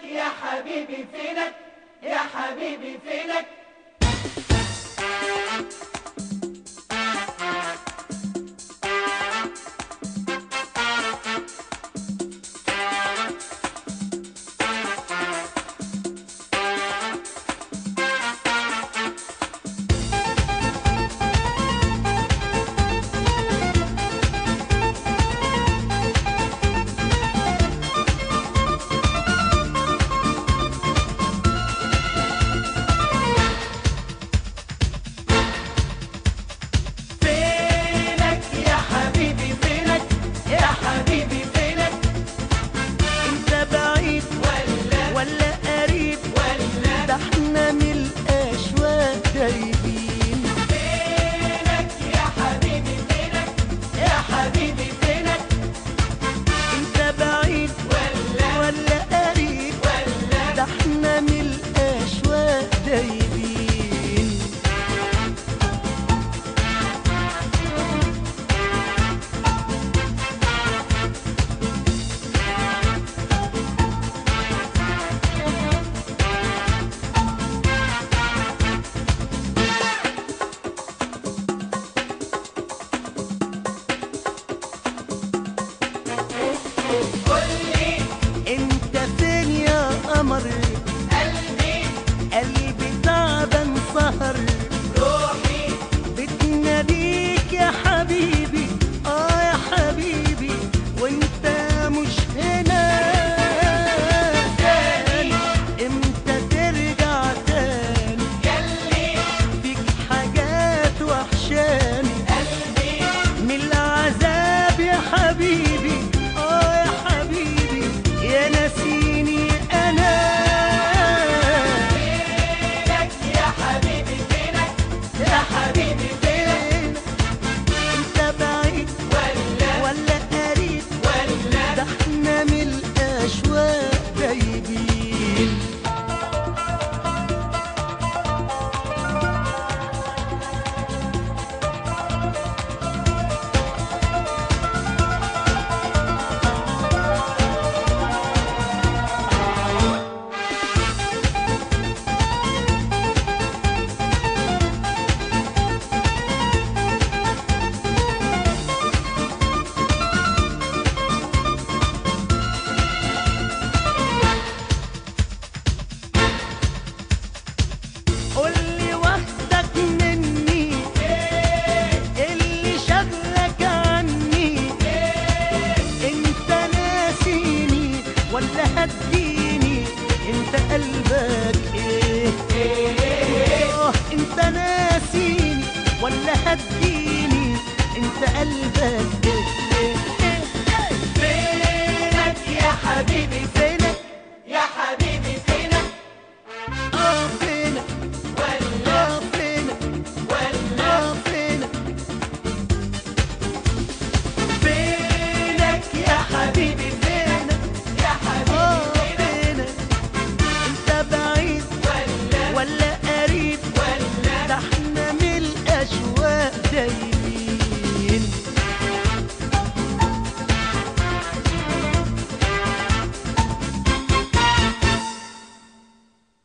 يا حبيبي فينك يا حبيبي فينك فينك يا حبيبي فينك يا حبيبي فينك انت بعيد ولا ولا قريب ولا ده احنا من الاشواق دايبين فينك يا حبيبي فينك يا حبيبي فينك انت بعيد ولا ولا قريب ولا ده احنا من الاشواق دايبين قولي انت فين يا قمر قلبي قلبي تعبان سهر روحي بتناديك يا حبيبي اه يا حبيبي وانت مش هنا تاني. امتى ترجع تاني يلي فيك حاجات وحشاني قلبي من العذاب يا حبيبي اه يا حبيبي يا نسيني انا فينك يا حبيبي فينك يا حبيبي فينك انت بعيد ولا ولا قريب ولا ده احنا من الاشواق دايبين قولي واخدك مني اللي شغلك عني انت ناسيني ولا هتجيني انت قلبك ايه آه، انت ناسيني ولا هتجيني انت قلبك